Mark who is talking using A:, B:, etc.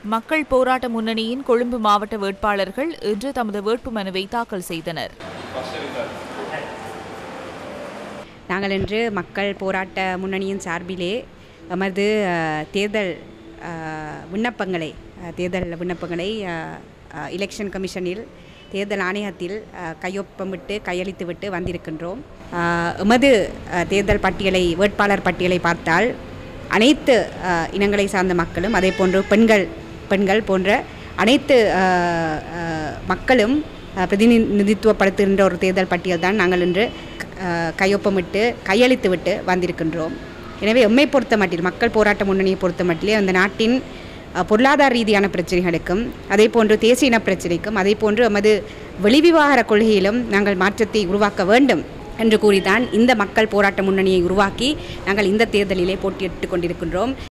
A: மக்கள் போராட்ட முன்னணியின் கொழும்பு மாவட்ட வேட்பாளர்கள் இன்று தமது வேட்புமனுவை தாக்கல் செய்தனர்
B: நாங்கள் இன்று மக்கள் போராட்ட முன்னணியின் சார்பிலே எமது அஹ், தேர்தல் அஹ், விண்ணப்பங்களை அஹ், தேர்தல் விண்ணப்பங்களை அஹ், அஹ், எலெக்ஷன் கமிஷனில் தேர்தல் ஆணையத்தில் அஹ், கையொப்பமிட்டு கையளித்துவிட்டு வந்திருக்கின்றோம் அஹ், எமது அஹ், தேர்தல் பட்டியலை வேட்பாளர் பட்டியலை பார்த்தால் அனைத்து அஹ், இனங்களை சார்ந்த மக்களும் அதே போன்று பெண்கள் பெண்கள் போன்ற அனைத்து அஹ், அஹ், மக்களும் அஹ், பிரதிநிதித்துவப்படுத்துகின்ற ஒரு தேர்தல் பட்டியல் தான் நாங்கள் இன்று அஹ், கையொப்பமிட்டு கையளித்துவிட்டு வந்திருக்கின்றோம் எனவே எம்மை பொறுத்த மட்டில் மக்கள் போராட்ட முன்னணியை பொறுத்த மட்டிலே அந்த நாட்டின் அஹ், பொருளாதார ரீதியான பிரச்சனைகளுக்கும் அதே போன்று தேசிய இன பிரச்சனைக்கும் அதே போன்று எமது வெளிவிவகார கொள்கையிலும் நாங்கள் மாற்றத்தை உருவாக்க வேண்டும் என்று கூறிதான் இந்த மக்கள் போராட்ட முன்னணியை உருவாக்கி நாங்கள் இந்த தேர்தலிலே போட்டியிட்டுக் கொண்டிருக்கின்றோம்